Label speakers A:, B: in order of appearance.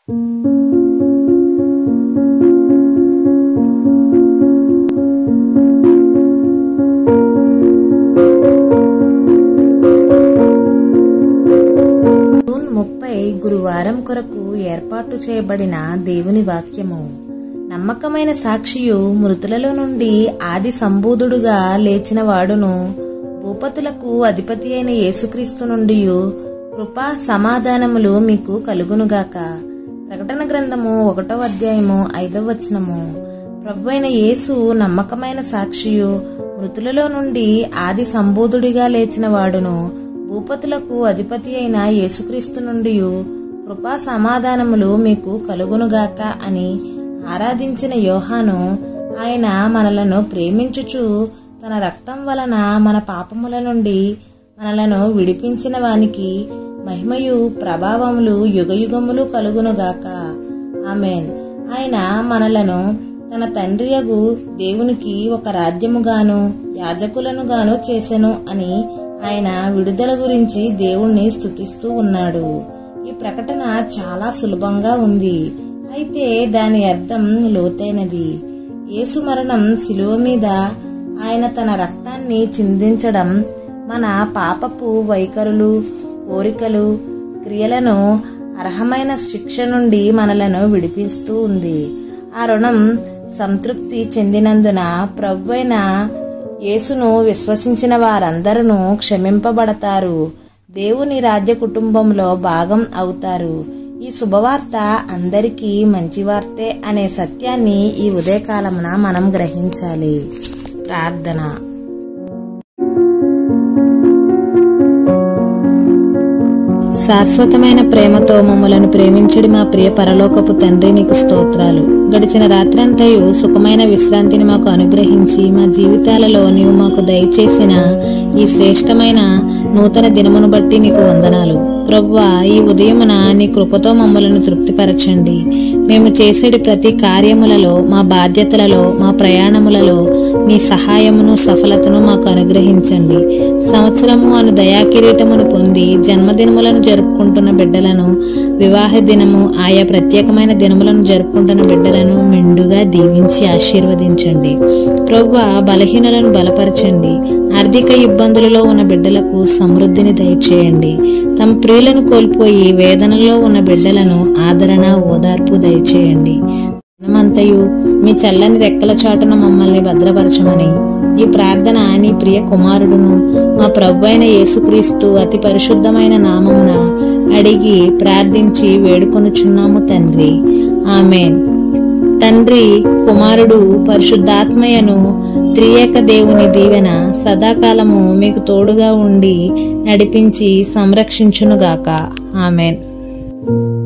A: June ముప్పై గురువారం కొరకు ఏర్పాటు చేయబడిన దేవుని వాక్యము నమ్మకమైన సాక్షియు మృతులలో నుండి ఆది సంబూధుడుగా లేచిన వాడును భూపతులకు అధిపతి అయిన యేసుక్రీస్తు నుండి కృపా సమాధానములు మీకు కలుగునుగాక ప్రకటన గ్రంథము ఒకటో అధ్యాయము ఐదవ వచనము ప్రభు అయిన యేసు నమ్మకమైన సాక్షియు మృతులలో నుండి ఆది సంబోధుడిగా లేచిన వాడును భూపతులకు అధిపతి అయిన యేసుక్రీస్తు నుండి కృపా సమాధానములు మీకు కలుగునుగాక అని ఆరాధించిన యోహాను ఆయన మనలను ప్రేమించుచు తన రక్తం వలన మన పాపముల నుండి మనలను విడిపించిన వానికి మహిమయు ప్రభావములు యుగయుగములు కలుగునుగాక ఆమెన్ ఆయన మనలను తన తండ్రియగు దేవునికి ఒక రాజ్యముగాను యాజకులను గాను చేసెను అని ఆయన విడుదల గురించి దేవుణ్ణి స్తుతిస్తూ ఉన్నాడు ఈ ప్రకటన చాలా సులభంగా ఉంది అయితే దాని అర్థం లోతైనది యేసు మరణం శిలువ మీద ఆయన తన రక్తాన్ని చిందించడం మన పాపపు వైఖరులు కోరికలు క్రియలను అర్హమైన శిక్ష నుండి మనలను విడిపిస్తూ ఉంది ఆ రుణం సంతృప్తి చెందినందున ప్రభువైన యేసును విశ్వసించిన వారందరూ క్షమింపబడతారు దేవుని రాజ్య కుటుంబంలో భాగం అవుతారు ఈ శుభవార్త అందరికీ మంచి వార్తే అనే సత్యాన్ని ఈ ఉదయకాలమున మనం గ్రహించాలి ప్రార్థన శాశ్వతమైన ప్రేమతో మమ్మలను ప్రేమించడి మా ప్రియ పరలోకపు తండ్రి నీకు స్తోత్రాలు గడిచిన రాత్రంతయు సుఖమైన విశ్రాంతిని మాకు అనుగ్రహించి మా జీవితాలలో నీవు మాకు దయచేసిన ఈ శ్రేష్టమైన నూతన దినమును బట్టి నీకు వందనాలు ప్రవ్వా ఈ ఉదయమున నీ కృపతో మమ్మలను తృప్తిపరచండి మేము చేసేటి ప్రతి కార్యములలో మా బాధ్యతలలో మా ప్రయాణములలో నీ సహాయమును సఫలతను మాకు అనుగ్రహించండి సంవత్సరము అను దయాకిరీటమును పొంది జన్మదినములను జరుపుకుంటున్న బిడ్డలను వివాహ దినము ఆయా ప్రత్యేకమైన దినములను జరుపుకుంటున్న బిడ్డలను మెండుగా దీవించి ఆశీర్వదించండి ప్రవ్వ బలహీనులను బలపరచండి ఆర్థిక ఇబ్బందులలో ఉన్న బిడ్డలకు సమృద్ధిని దయచేయండి తమ ప్రియులను కోల్పోయి వేదనలో ఉన్న బిడ్డలను ఆదరణ ఓదార్పు దయచేయండి దినమంతయు మీ చల్లని రెక్కల చాటున మమ్మల్ని భద్రపరచమని ఈ ప్రార్థన నీ ప్రియ కుమారుడును మా ప్రభు అయిన యేసుక్రీస్తు అతి పరిశుద్ధమైన నామమున అడిగి ప్రార్థించి వేడుకొనుచున్నాము తండ్రి ఆమెన్ తండ్రి కుమారుడు పరిశుద్ధాత్మయను త్రియేక దేవుని దీవెన సదాకాలము మీకు తోడుగా ఉండి నడిపించి సంరక్షించునుగాక ఆమెన్